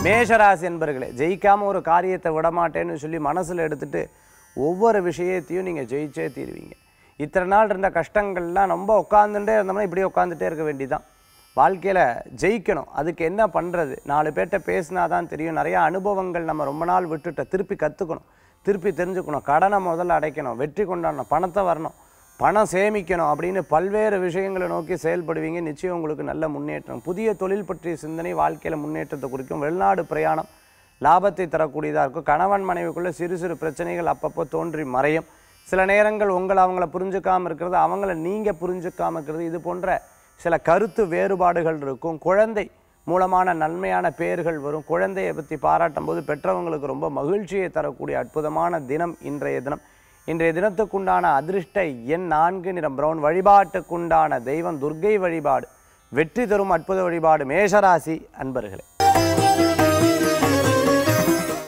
மேஷராசி என்பர்களே ஜெயிக்காம ஒரு காரியத்தை விடமாட்டேன்னு சொல்லி மனசுல எடுத்துட்டு ஒவ்வொரு விஷயத்தையும் நீங்க ஜெயிச்சே தீருவீங்க இத்தனை நாள் இருந்த கஷ்டங்கள்லாம் ரொம்ப உட்காந்துட்டே இருந்தோம்னா இப்படியே உட்காந்துட்டே இருக்க வேண்டியதான் வாழ்க்கையில் ஜெயிக்கணும் அதுக்கு என்ன பண்ணுறது நாலு பேர்கிட்ட பேசினா தான் தெரியும் நிறையா அனுபவங்கள் நம்ம ரொம்ப நாள் விட்டுட்ட திருப்பி கற்றுக்கணும் திருப்பி தெரிஞ்சுக்கணும் கடனை முதல்ல அடைக்கணும் வெற்றி கொண்டாடணும் பணத்தை வரணும் பணம் சேமிக்கணும் அப்படின்னு பல்வேறு விஷயங்களை நோக்கி செயல்படுவீங்க நிச்சயம் உங்களுக்கு நல்ல முன்னேற்றம் புதிய தொழில் பற்றிய சிந்தனை வாழ்க்கையில் முன்னேற்றத்தை குறிக்கும் வெளிநாடு பிரயாணம் லாபத்தை தரக்கூடியதாக இருக்கும் கணவன் மனைவிக்குள்ள சிறு சிறு பிரச்சனைகள் அப்பப்போ தோன்றி மறையும் சில நேரங்கள் உங்களை அவங்கள புரிஞ்சுக்காம இருக்கிறது அவங்கள நீங்கள் புரிஞ்சுக்காம இருக்கிறது இது போன்ற சில கருத்து வேறுபாடுகள் இருக்கும் குழந்தை மூலமான நன்மையான பெயர்கள் வரும் குழந்தையை பற்றி பாராட்டும் போது பெற்றவங்களுக்கு ரொம்ப மகிழ்ச்சியை தரக்கூடிய அற்புதமான தினம் இன்றைய தினம் இன்றைய தினத்துக்குண்டான அதிர்ஷ்ட எண் நான்கு நிறம் பிரவுன் வழிபாட்டுக்குண்டான தெய்வம் துர்க்கை வழிபாடு வெற்றி தரும் அற்புத வழிபாடு மேஷராசி அன்பர்களே